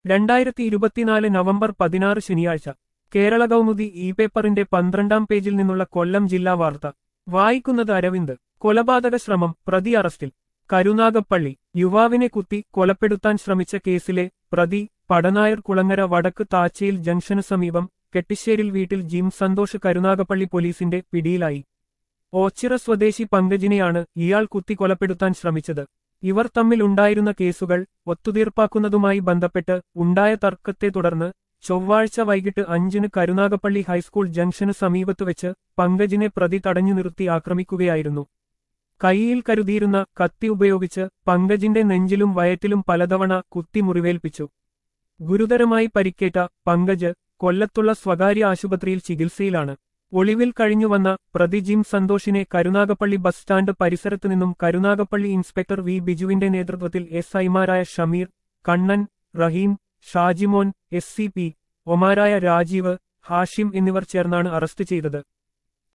രണ്ടായിരത്തി ഇരുപത്തിനാല് നവംബർ പതിനാറ് ശനിയാഴ്ച കേരള കൗമുദി ഇ പേപ്പറിന്റെ പന്ത്രണ്ടാം പേജിൽ നിന്നുള്ള കൊല്ലം ജില്ലാ വാർത്ത വായിക്കുന്നത് അരവിന്ദ് കൊലപാതക ശ്രമം പ്രതി അറസ്റ്റിൽ കരുനാഗപ്പള്ളി യുവാവിനെ കുത്തി കൊലപ്പെടുത്താൻ ശ്രമിച്ച കേസിലെ പ്രതി പടനായർ കുളങ്ങര വടക്ക് താച്ചയിൽ ജംഗ്ഷന് സമീപം കെട്ടിശ്ശേരിൽ വീട്ടിൽ ജിം സന്തോഷ് കരുനാഗപ്പള്ളി പോലീസിന്റെ പിടിയിലായി ഓച്ചിറ സ്വദേശി പങ്കജിനെയാണ് ഇയാൾ കുത്തി കൊലപ്പെടുത്താൻ ശ്രമിച്ചത് ഇവർ തമ്മിൽ ഉണ്ടായിരുന്ന കേസുകൾ ഒത്തുതീർപ്പാക്കുന്നതുമായി ബന്ധപ്പെട്ട് ഉണ്ടായ തർക്കത്തെ തുടർന്ന് ചൊവ്വാഴ്ച വൈകിട്ട് അഞ്ചിന് കരുനാഗപ്പള്ളി ഹൈസ്കൂൾ ജംഗ്ഷന് സമീപത്തുവെച്ച് പങ്കജിനെ പ്രതി തടഞ്ഞു നിർത്തി ആക്രമിക്കുകയായിരുന്നു കൈയിൽ കരുതിയിരുന്ന കത്തി ഉപയോഗിച്ച് പങ്കജിന്റെ നെഞ്ചിലും വയറ്റിലും പലതവണ കുത്തി മുറിവേൽപ്പിച്ചു ഗുരുതരമായി പരിക്കേറ്റ പങ്കജ് കൊല്ലത്തുള്ള സ്വകാര്യ ആശുപത്രിയിൽ ചികിത്സയിലാണ് ഒളിവിൽ കഴിഞ്ഞുവന്ന പ്രതി ജിം സന്തോഷിനെ കരുനാഗപ്പള്ളി ബസ് സ്റ്റാൻഡ് പരിസരത്തു നിന്നും കരുനാഗപ്പള്ളി ഇൻസ്പെക്ടർ വി ബിജുവിന്റെ നേതൃത്വത്തിൽ എസ് ഐമാരായ Shameer Kannan Raheem Shajimon S C P ഒമാരായ രാജീവ് ഹാഷിം എന്നിവർ ചേർന്നാണ് അറസ്റ്റ് ചെയ്തത്